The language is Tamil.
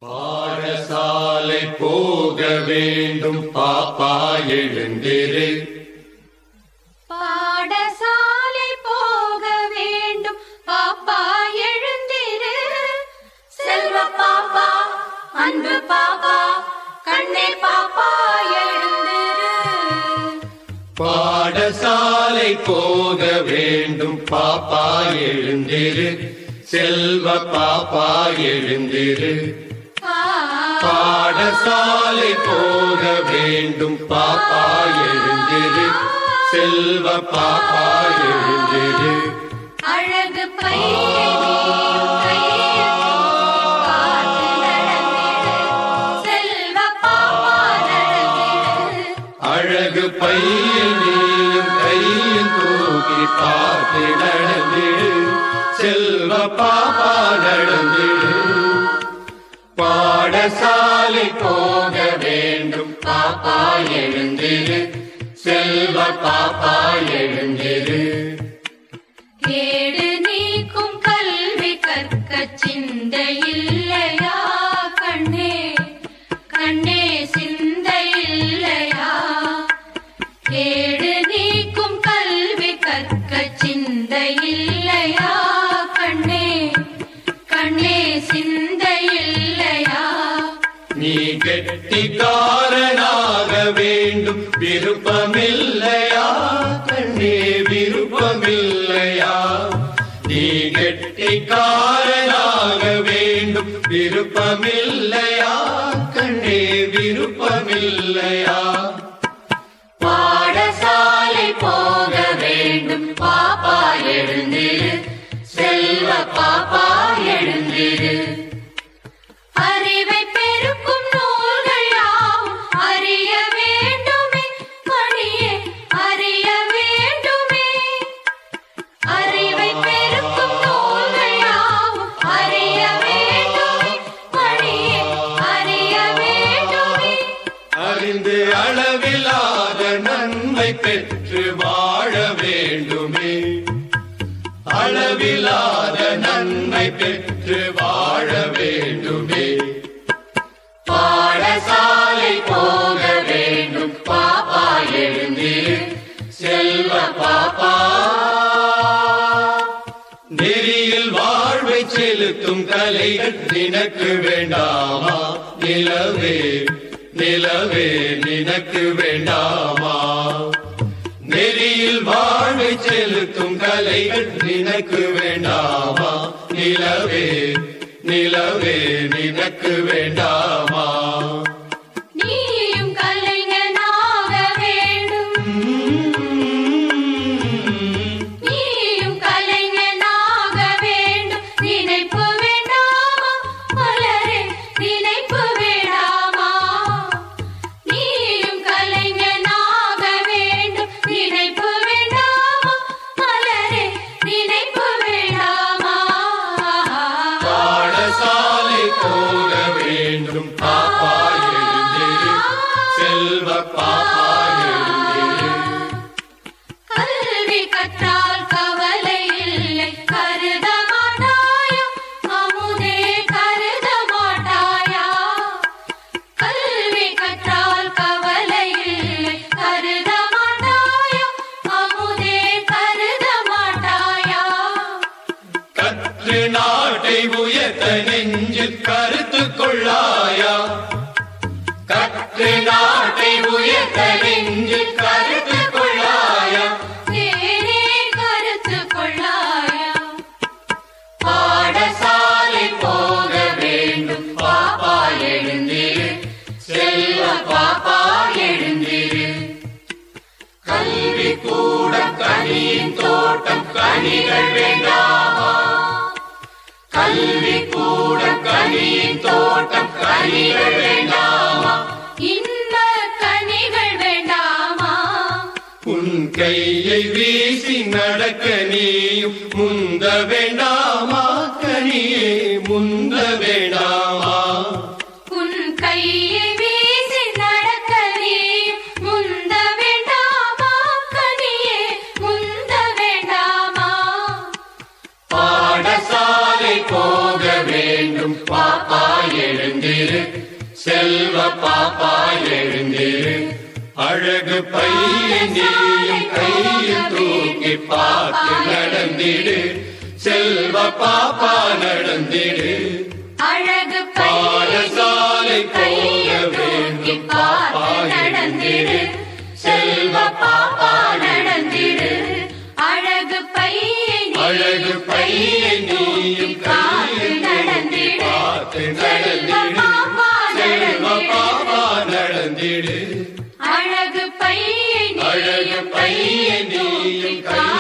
பாடசாலை போக வேண்டும் பாப்பா எழுந்திரு பாடசாலை போக வேண்டும் பாப்பா எழுந்திரு செல்வ பாப்பா அன்பு பாப்பா கண்ணே பாப்பா எழுந்திரு பாடசாலை போக வேண்டும் பாப்பா எழுந்திரு செல்வ பாப்பா எழுந்திரு பாடசாலை போக வேண்டும் பாப்பா எழுந்திரு செல்வ பாப்பா எழுந்திரு அழகு பையை நீயும் கையில் பார்த்து நடந்திடு செல்வ பாப்பா நடந்திடு அழகு பையில் நீயும் கையில் தூக்கி பார்த்து நடந்திடு செல்வ பாப்பா நடந்திடு பாடசாலை போக வேண்டும் பாப்பா எழுந்திரு செல்வ பாப்பா எழுந்திரு கேடு நீக்கும் கல்வி கற்க சிந்தை இல்லையா கண்ணே கண்ணே சிந்தை இல்லையா கேடு நீக்கும் கல்வி கற்க சிந்தை இல்லையா கண்ணே கண்ணே சிந்தை இல்லையா நீ கெட்டிக்காரனாக வேண்டும் விருப்பமில்லையா கண்ணே விருப்பமில்லையா நீ கெட்டிக்காரனாக வேண்டும் விருப்பமில்லையா கண்ணே விருப்பமில்லையா பாடசாலை போக வேண்டும் பாப்பா எழுந்திரு செல்வ பாப்பா எழுந்திரு அறிவை பெருக்கும் நூல்கள் யாவும் அறிய வேண்டுமே மணியே அறிய வேண்டுமே அறிவை பெருக்கும் நூல்கள் யாவும் அறிய வேண்டுமே மணியே அறிய வேண்டுமே அறிந்து அளவிலாத நன்மை பெற்று வாழ வேண்டுமே அளவிலாத நன்மை பெற்று வாழ வேண்டுமே பாடசாலை போக வேண்டும் பாப்பா எழுந்திரு செல்வ பாப்பா நெறியில் வாழ்வை செலுத்தும் கலைகள் நினக்கு வேண்டாமா நிலவே நிலவே நினக்கு வேண்டாமா நெறியில் வாழ்வை செலுத்தும் கலைகள் நினக்கு வேண்டாமா நிலவே நிலவே நினக்கு வேண்டாமா நீயும் கலைஞனாக வேண்டும் நீயும் கலைஞனாக வேண்டும் நினைப்பு வேண்டாமா மலரே நினைப்பு வேண்டாமா நீயும் கலைஞனாக வேண்டும் நினைப்பு வேண்டாமா மலரே நினைப்பு வேண்டாமா பாடசாலை போக வேண்டும் பாப்பா எழுந்திரு செல்வ பாப்பா எழுந்திரு கல்வி கற்றால் கவலை இல்லை கருத மாட்டாயா அமுதே கருத மாட்டாயா கல்வி கற்றால் கவலை இல்லை கருத மாட்டாயா அமுதே கருத மாட்டாயா கற்று நாட்டை உயர்த்த நெஞ்சில் கருத்து கொள்ளாயா கற்று நாட்டை உயர்த்த நெஞ்சில் கருத்து கொள்ளாயா தேனே கருத்து கொள்ளாயா பாடசாலை போக வேண்டும் பாப்பா எழுந்திரு செல்வ பாப்பா எழுந்திரு கல்வி கூட கனியின் தோட்டம் கனிகள் வேண்டாமா கல்வி கூட கனியின் தோட்டம் கனிகள் வேண்டாமா இன்ப கனிகள் வேண்டாமா உன் கையை வீசி நடக்க நீயும் முந்த வேண்டாமா கனியே முந்த வேண்டாமா உன் கையை வீசி நடக்க நீ முந்த வேண்டாமா கனியே முந்த வேண்டாமா பாடசாலை போக வேண்டும் பாப்பா எழுந்திரு செல்வ பாப்பா எழுந்திரு அழகு பையன் நீயும் கையில் தூக்கி பார்த்து நடந்திடு செல்வ பாப்பா நடந்திடு அழகு பாடசாலை போக வேண்டும் பாப்பா எழுந்திடு செல்வ பாப்பா நடந்திடு அழகு பையை அழகு பையன் நீயும் கையில் தூக்கி பார்த்து நடந்திடு செல்வ பாப்பா நடந்திடு அழகு பையை அழகு பையன் நீயும் கையில்